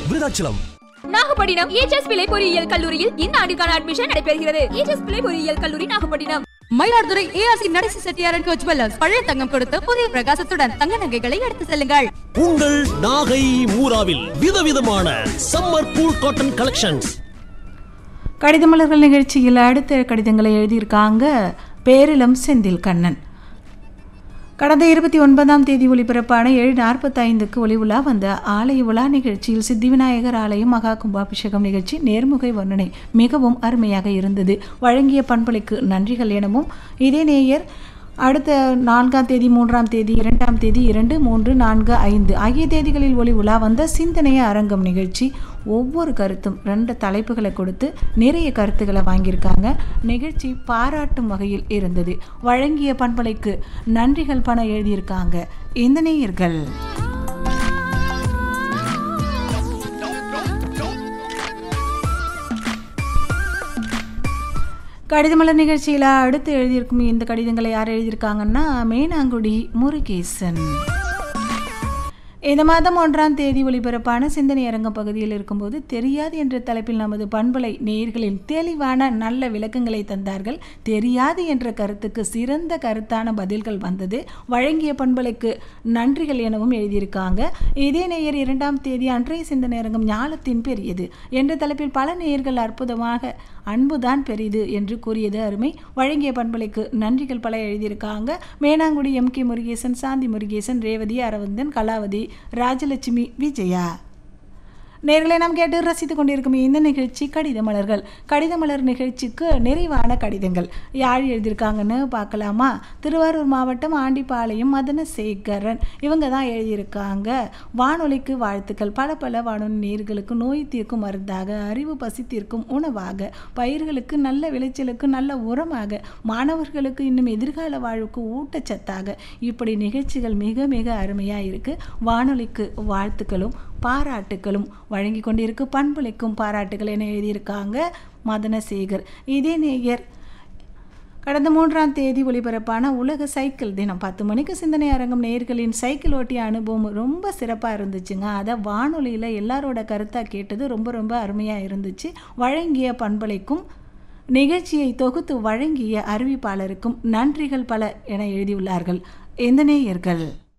Virudhachalam Nagapattinam ages Pillai பொறியியல் கல்லூரியில் இந்த ஆண்டுக்கான அட்மிஷன் நடைபெறுகிறது ஏஜஸ் பிள்ளை பொறியியல் கல்லூரி நாகப்பட்டினம் மயிலாடுதுறை ஏஆர்சி நடேசி செட்டியாரன் கோச் ஜுவல்லர்ஸ் பழைய தங்கம் கொடுத்து புதிய பிரகாசத்துடன் தங்க நகைகளை எடுத்து செல்லுங்கள் உங்கள் நாகை மூராவில் விதவிதமான சம்மர் கூல் காட்டன் கலெக்ஷன்ஸ் கடிதமலர்கள் நிகழ்ச்சியில் அடுத்த கடிதங்களை எழுதியிருக்காங்க பேரிளம் செந்தில் கண்ணன் கடந்த இருபத்தி ஒன்பதாம் தேதி ஒளிபரப்பான ஏழு நாற்பத்தைந்துக்கு ஒளி உலா வந்த ஆலய உலா நிகழ்ச்சியில் சித்திவிநாயகர் ஆலயம் மகா கும்பாபிஷேகம் நிகழ்ச்சி நேர்முகை வர்ணனை மிகவும் அருமையாக இருந்தது வழங்கிய பண்பலைக்கு நன்றிகள் எனவும் இதே நேயர் அடுத்த நான்காம் தேதி மூன்றாம் தேதி இரண்டாம் தேதி இரண்டு மூன்று நான்கு ஐந்து ஆகிய தேதிகளில் ஒளி உலா வந்த சிந்தனைய அரங்கம் நிகழ்ச்சி ஒவ்வொரு கருத்தும் ரெண்டு தலைப்புகளை கொடுத்து நிறைய கருத்துக்களை வாங்கியிருக்காங்க நிகழ்ச்சி பாராட்டும் வகையில் இருந்தது வழங்கிய பண்பலைக்கு நன்றிகள் பணம் எழுதியிருக்காங்க இந்த நேயர்கள் கடிதமலர் நிகழ்ச்சியில் அடுத்து எழுதியிருக்கும் இந்த கடிதங்களை யார் எழுதியிருக்காங்கன்னா மேனாங்குடி முருகேசன் இந்த மாதம் ஒன்றாம் தேதி ஒளிபரப்பான சிந்தனை அரங்கம் பகுதியில் இருக்கும்போது தெரியாது என்ற தலைப்பில் நமது பண்பலை நேயர்களின் தெளிவான நல்ல விளக்கங்களை தந்தார்கள் தெரியாது என்ற கருத்துக்கு சிறந்த கருத்தான பதில்கள் வந்தது வழங்கிய பண்பலைக்கு நன்றிகள் எனவும் எழுதியிருக்காங்க இதே நேயர் இரண்டாம் தேதி அன்றைய சிந்தனை அரங்கம் ஞாலத்தின் பெரியது என்ற தலைப்பில் பல நேயர்கள் அற்புதமாக அன்புதான் பெரிது என்று கூறியது அருமை வழங்கிய பண்பலைக்கு நன்றிகள் பல எழுதியிருக்காங்க மேனாங்குடி எம் கே முருகேசன் சாந்தி முருகேசன் ரேவதி அரவிந்தன் கலாவதி ராஜலட்சுமி விஜயா நேர்களை நாம் கேட்டு ரசித்துக் கொண்டிருக்கும் இந்த நிகழ்ச்சி கடித மலர்கள் கடித மலர் நிகழ்ச்சிக்கு நிறைவான கடிதங்கள் யார் எழுதியிருக்காங்கன்னு பார்க்கலாமா திருவாரூர் மாவட்டம் ஆண்டிப்பாளையம் மதனசேகரன் இவங்க தான் எழுதியிருக்காங்க வானொலிக்கு வாழ்த்துக்கள் பல பல வானொலி நேர்களுக்கு நோய் தீர்க்கும் மருந்தாக அறிவு பசி தீர்க்கும் உணவாக பயிர்களுக்கு நல்ல விளைச்சலுக்கு நல்ல உரமாக மாணவர்களுக்கு இன்னும் எதிர்கால வாழ்வுக்கு ஊட்டச்சத்தாக இப்படி நிகழ்ச்சிகள் மிக மிக அருமையாக இருக்குது வானொலிக்கு வாழ்த்துக்களும் பாராட்டுகளும் வழங்கி கொண்டிருக்கு பண்புலைக்கும் பாராட்டுகள் என எழுதியிருக்காங்க மதனசேகர் இதே நேயர் கடந்த மூன்றாம் தேதி ஒளிபரப்பான உலக சைக்கிள் தினம் பத்து மணிக்கு சிந்தனை அரங்கம் நேயர்களின் சைக்கிள் ஓட்டிய அனுபவம் ரொம்ப சிறப்பாக இருந்துச்சுங்க அதை வானொலியில் எல்லாரோட கருத்தாக கேட்டது ரொம்ப ரொம்ப அருமையாக இருந்துச்சு வழங்கிய பண்பலைக்கும் நிகழ்ச்சியை தொகுத்து வழங்கிய அறிவிப்பாளருக்கும் நன்றிகள் பல என எழுதியுள்ளார்கள் இந்த நேயர்கள்